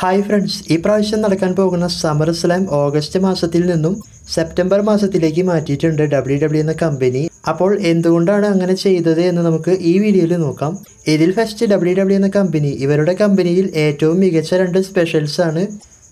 hi friends ഈ പ്രാവശ്യം നടക്കാൻ പോകുന്ന സമ്മർ സ്ലാം ഓഗസ്റ്റ് മാസത്തിൽ നിന്നും സെപ്റ്റംബർ മാസത്തിലേക്ക് മാറ്റിയിട്ടുണ്ട് ഡബ്ല്യു ഡബ്ല്യു എന്ന കമ്പനി അപ്പോൾ എന്തുകൊണ്ടാണ് അങ്ങനെ ചെയ്തത് എന്ന് നമുക്ക് ഈ വീഡിയോയിൽ നോക്കാം ഇതിൽ ഫസ്റ്റ് ഡബ്ല്യു ഡബ്ല്യു എന്ന കമ്പനി ഇവരുടെ കമ്പനിയിൽ ഏറ്റവും മികച്ച രണ്ട് സ്പെഷ്യൽസ് ആണ്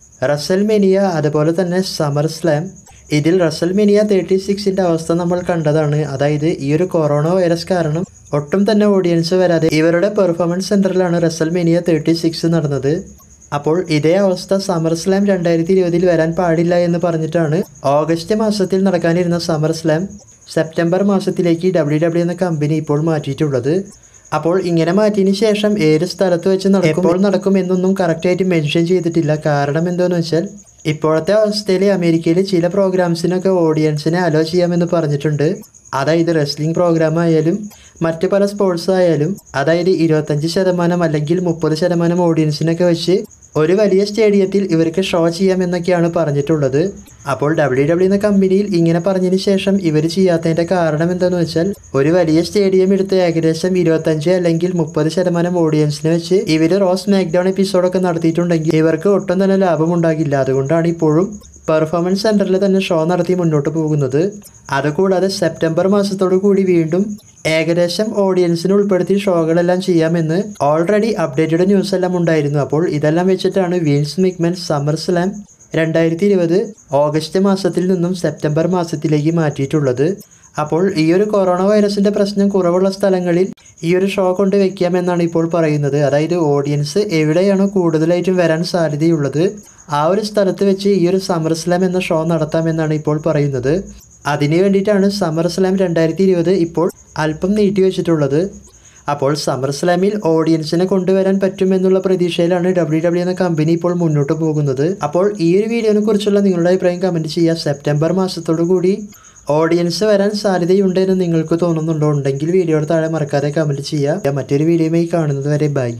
റസൽ മെനിയ അതുപോലെ തന്നെ സമ്മർ സ്ലാം ഇതിൽ റസൽ മെനിയ തേർട്ടി സിക്സിൻ്റെ അവസ്ഥ നമ്മൾ കണ്ടതാണ് അതായത് ഈ ഒരു കൊറോണ വൈറസ് കാരണം ഒട്ടും തന്നെ ഓഡിയൻസ് വരാതെ ഇവരുടെ പെർഫോമൻസ് സെൻറ്ററിലാണ് റസൽ മെനിയ തേർട്ടി സിക്സ് നടന്നത് അപ്പോൾ ഇതേ അവസ്ഥ സമ്മർ സ്ലാം രണ്ടായിരത്തി ഇരുപതിൽ വരാൻ പാടില്ല എന്ന് പറഞ്ഞിട്ടാണ് ഓഗസ്റ്റ് മാസത്തിൽ നടക്കാനിരുന്ന സമ്മർ സ്ലാം സെപ്റ്റംബർ മാസത്തിലേക്ക് ഡബ്ല്യു ഡബ്ല്യു എന്ന കമ്പനി ഇപ്പോൾ മാറ്റിയിട്ടുള്ളത് അപ്പോൾ ഇങ്ങനെ മാറ്റിയതിന് ശേഷം ഏത് സ്ഥലത്ത് വെച്ച് നടക്കും എപ്പോൾ നടക്കും എന്നൊന്നും കറക്റ്റായിട്ട് മെൻഷൻ ചെയ്തിട്ടില്ല കാരണം എന്താണെന്ന് വെച്ചാൽ ഇപ്പോഴത്തെ അവസ്ഥയിൽ അമേരിക്കയിൽ ചില പ്രോഗ്രാംസിനൊക്കെ ഓഡിയൻസിനെ അലോ ചെയ്യാമെന്ന് പറഞ്ഞിട്ടുണ്ട് അതായത് റെസ്ലിംഗ് പ്രോഗ്രാം ആയാലും മറ്റ് പല സ്പോർട്സ് ആയാലും അതായത് ഇരുപത്തഞ്ച് ശതമാനം അല്ലെങ്കിൽ മുപ്പത് ശതമാനം ഓഡിയൻസിനൊക്കെ വെച്ച് ഒരു വലിയ സ്റ്റേഡിയത്തിൽ ഇവർക്ക് ഷോ ചെയ്യാമെന്നൊക്കെയാണ് പറഞ്ഞിട്ടുള്ളത് അപ്പോൾ ഡബ്ല്യു ഡബ്ല്യു എന്ന കമ്പനിയിൽ ഇങ്ങനെ പറഞ്ഞതിന് ശേഷം ഇവർ ചെയ്യാത്തതിൻ്റെ കാരണം എന്താണെന്ന് വെച്ചാൽ ഒരു വലിയ സ്റ്റേഡിയം എടുത്ത് ഏകദേശം ഇരുപത്തഞ്ച് അല്ലെങ്കിൽ മുപ്പത് ശതമാനം ഓഡിയൻസിനെ വെച്ച് ഇവർ റോസ് മാക്ഡൗൺ എപ്പിസോഡൊക്കെ നടത്തിയിട്ടുണ്ടെങ്കിൽ ഇവർക്ക് ഒട്ടും തന്നെ ലാഭം ഉണ്ടാകില്ല അതുകൊണ്ടാണ് ഇപ്പോഴും പെർഫോമൻസ് സെൻറ്ററിൽ തന്നെ ഷോ നടത്തി മുന്നോട്ട് പോകുന്നത് അതുകൂടാതെ സെപ്റ്റംബർ മാസത്തോടു കൂടി വീണ്ടും ഏകദേശം ഓഡിയൻസിനെ ഉൾപ്പെടുത്തി ഷോകളെല്ലാം ചെയ്യാമെന്ന് ഓൾറെഡി അപ്ഡേറ്റഡ് ന്യൂസ് എല്ലാം ഉണ്ടായിരുന്നു അപ്പോൾ ഇതെല്ലാം വെച്ചിട്ടാണ് വീൻസ് മിക്മൻ സമ്മർ സ്ലാം രണ്ടായിരത്തി ഇരുപത് ഓഗസ്റ്റ് മാസത്തിൽ നിന്നും സെപ്റ്റംബർ മാസത്തിലേക്ക് മാറ്റിയിട്ടുള്ളത് അപ്പോൾ ഈ ഒരു കൊറോണ വൈറസിന്റെ പ്രശ്നം കുറവുള്ള സ്ഥലങ്ങളിൽ ഈ ഒരു ഷോ കൊണ്ട് വെക്കാമെന്നാണ് ഇപ്പോൾ പറയുന്നത് അതായത് ഓഡിയൻസ് എവിടെയാണോ കൂടുതലായിട്ടും വരാൻ സാധ്യതയുള്ളത് ആ ഒരു സ്ഥലത്ത് വെച്ച് ഈ ഒരു സമ്മർ സ്ലാം എന്ന ഷോ നടത്താമെന്നാണ് ഇപ്പോൾ പറയുന്നത് അതിനു വേണ്ടിയിട്ടാണ് സമ്മർ സ്ലാം രണ്ടായിരത്തി ഇരുപത് ഇപ്പോൾ അല്പം നീട്ടി വെച്ചിട്ടുള്ളത് അപ്പോൾ സമ്മർ സ്ലാമിൽ ഓഡിയൻസിനെ കൊണ്ടുവരാൻ പറ്റുമെന്നുള്ള പ്രതീക്ഷയിലാണ് ഡബ്ല്യു ഡബ്ല്യു എന്ന കമ്പനി ഇപ്പോൾ മുന്നോട്ട് പോകുന്നത് അപ്പോൾ ഈ ഒരു വീഡിയോനെ കുറിച്ചുള്ള നിങ്ങളുടെ അഭിപ്രായം കമൻറ്റ് ചെയ്യുക സെപ്റ്റംബർ മാസത്തോടു കൂടി ഓഡിയൻസ് വരാൻ സാധ്യതയുണ്ടെന്ന് നിങ്ങൾക്ക് തോന്നുന്നുണ്ടോ ഉണ്ടെങ്കിൽ വീഡിയോയുടെ താഴെ മറക്കാതെ കമൻറ്റ് ചെയ്യുക മറ്റൊരു വീഡിയോയുമായി കാണുന്നത് വരെ ബൈ